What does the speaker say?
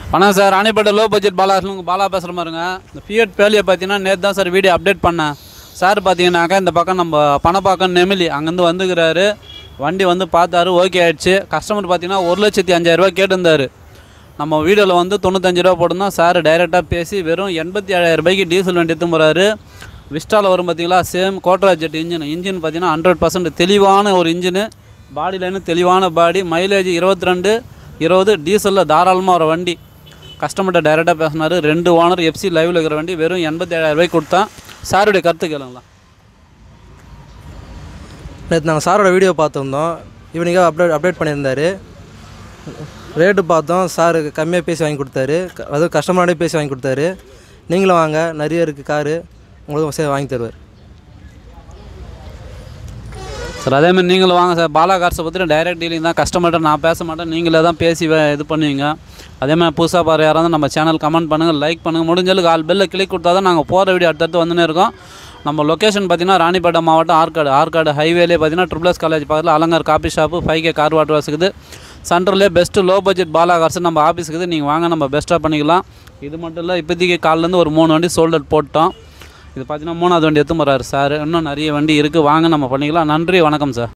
வணக்கம் sir Ranipet low budget Bala உங்கள் பாலா பேசுகிற மாதிரிங்க இந்த ஃபியட் பேலியை பார்த்தீங்கன்னா நேற்று தான் சார் வீடியோ அப்டேட் பண்ணேன் சார் பார்த்தீங்கன்னாக்கா இந்த பக்கம் நம்ம பணப்பாக்கம் நெமிலி அங்கேருந்து வந்துக்கிறாரு வண்டி வந்து பார்த்தாரு ஓகே ஆயிடுச்சு கஸ்டமர் பார்த்தீங்கன்னா ஒரு லட்சத்தி அஞ்சாயிரரூபா கேட்டிருந்தாரு நம்ம வீடியோவில் வந்து தொண்ணூத்தஞ்சு ரூபா போட்டிருந்தோம் சார் டைரெக்டாக பேசி வெறும் எண்பத்தி ஏழாயிரம் ரூபாய்க்கு டீசல் வண்டி எடுத்து போகிறாரு விஸ்டாவில் வரும் பார்த்தீங்களா சேம் கோட்ரா ஜெட் இன்ஜின் இன்ஜின் பார்த்தீங்கன்னா ஹண்ட்ரட் பர்சன்ட் தெளிவான ஒரு இன்ஜினு பாடி லைனு தெளிவான பாடி மைலேஜ் இருபத்தி ரெண்டு இருபது டீசலில் தாராளமாக வர வண்டி கஸ்டமர்கிட்ட டைரெக்டாக பேசினார் ரெண்டு ஓனர் எஃப்சி லைவில் இருக்கிற வண்டி வெறும் எண்பத்தி ஏழாயிரம் ரூபாய்க்கு கொடுத்தான் சாருடைய கருத்து கேளுங்களா நேற்று நாங்கள் சாரோட வீடியோ பார்த்துருந்தோம் ஈவினிங்காக அப்டேட் அப்டேட் பண்ணியிருந்தாரு ரேட்டு பார்த்தோம் சார் கம்மியாக பேசி வாங்கி கொடுத்தாரு க- அதுவும் கஸ்டமரோடய பேசி வாங்கி கொடுத்தாரு நீங்களும் வாங்க நிறைய இருக்குது காரு உங்களுக்கு சரி வாங்கி தருவார் சார் அதேமாதிரி நீங்களும் வாங்க சார் பாலா கார்ஸை பற்றி டைரக்ட் டீலிங் தான் கஸ்டமர்கிட்ட நான் பேச மாட்டேன் நீங்களே தான் பேசி வே- இது பண்ணுவீங்க அதேமாதிரி புதுசாக பாரு யாராவது நம்ம சேனல் கமெண்ட் பண்ணுங்கள் லைக் பண்ணுங்கள் முடிஞ்சளவுக்கு ஆல் பெல்ல கிளிக் கொடுத்தா தான் நாங்கள் போகிற வீடியோ அடுத்தடுத்து வந்துனே இருக்கோம் நம்ம லொக்கேஷன் பார்த்தீங்கன்னா ராணிப்பேட்டை மாவட்டம் ஆற்காடு ஆற்காடு ஹைவேலே பார்த்தீங்கன்னா ட்ரிபிள்எஸ் காலேஜ் பக்கத்தில் Alankar coffee shop five K car water வசக்குது சென்டர்லேயே best low budget Bala cars நம்ம ஆஃபீஸுக்கு நீங்கள் வாங்க நம்ம பெஸ்ட்டாக பண்ணிக்கலாம் இது மட்டும் இல்லை இப்போதைக்கு காலிலேருந்து ஒரு மூணு வண்டி சோல்டர் போட்டோம் இது பார்த்தீங்கன்னா மூணாவது வண்டி எடுத்து போகிறாரு சார் இன்னும் நிறைய வண்டி இருக்குது வாங்க நம்ம பண்ணிக்கலாம் நன்றி வணக்கம் சார்